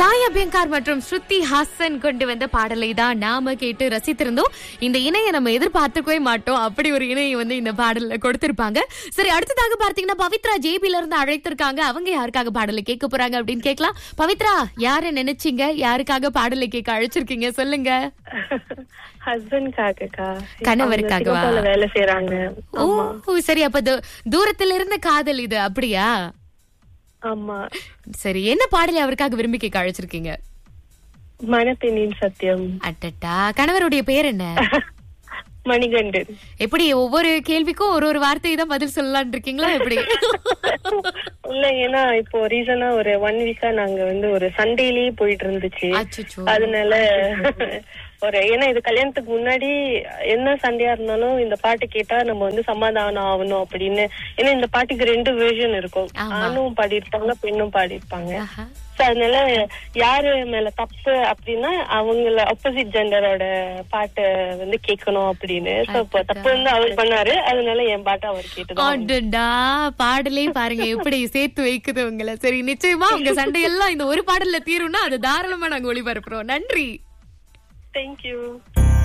காயா பியங்கார் மற்றும் ஸ்ருதி ஹாசன் கொண்டு வந்த பாடலை தான் நாம கேட்டு ரசித்திருந்தோம் இந்த இணையை நம்ம எதிர்பார்த்துக்கவே மாட்டோம் அப்படி ஒரு இணையை வந்து இந்த பாடல்ல கொடுத்திருப்பாங்க சரி அடுத்ததாக பார்த்தீங்கன்னா பவித்ரா ஜேபில இருந்து அழைத்திருக்காங்க அவங்க யாருக்காக பாடலை கேட்க போறாங்க அப்படின்னு கேட்கலாம் பவித்ரா யாரை நினைச்சீங்க யாருக்காக பாடலை கேட்க அழைச்சிருக்கீங்க சொல்லுங்க ஹஸ்பண்ட்காகக்கா கணவருக்காகவா? அவங்க சிங்கப்பூர்ல வேலை செய்யறாங்க ஓ ஓ, சரி அப்ப தூ- தூரத்துல இருந்த காதல் இது அப்படியா ஆமா சரி என்ன பாடலை அவருக்காக விரும்பி கேட்க அழைச்சிருக்கீங்க மனப்பெண்ணின் சத்தியம் அட்டட்டா கணவருடைய பேர் என்ன மணிகண்டன் எப்படி ஒவ்வொரு கேள்விக்கும் ஒரு ஒரு வார்த்தை தான் பதில் சொல்லலாம்னு இருக்கீங்களா எப்படி இல்ல ஏன்னா இப்போ ரீசனா ஒரு ஒன் வீக்கா நாங்க வந்து ஒரு சண்டேலயே போயிட்டு இருந்துச்சு அச்சச்சோ. அதனால ஒரு ஏன்னா இது கல்யாணத்துக்கு முன்னாடி என்ன சண்டையா இருந்தாலும் இந்த பாட்டு கேட்டா நம்ம வந்து சமாதானம் ஆகணும் அப்படின்னு ஏன்னா இந்த பாட்டுக்கு ரெண்டு வெர்ஷன் இருக்கும் ஆமா. ஆணும் பாடியிருப்பாங்க பெண்ணும் பாடியிருப்பாங்க ஆஹா. So, அதனால யாரு மேல தப்பு அப்படின்னா அவங்கள ஆப்போசிட் ஜெண்டரோட பாட்டை வந்து கேட்கணும் அப்படின்னு சோ இப்போ தப்பு வந்து அவர் பண்ணாரு அதனால என் பாட்டை அவர் கேட்டுதான் அடடா பாடலே பாருங்க எப்படி சேர்த்து வைக்குது உங்களை சரி நிச்சயமா உங்க சண்டையெல்லாம் இந்த ஒரு பாடல்ல தீரும்னா அது தாராளமா நாங்க ஒளிபரப்புறோம் நன்றி தேங்க்யூ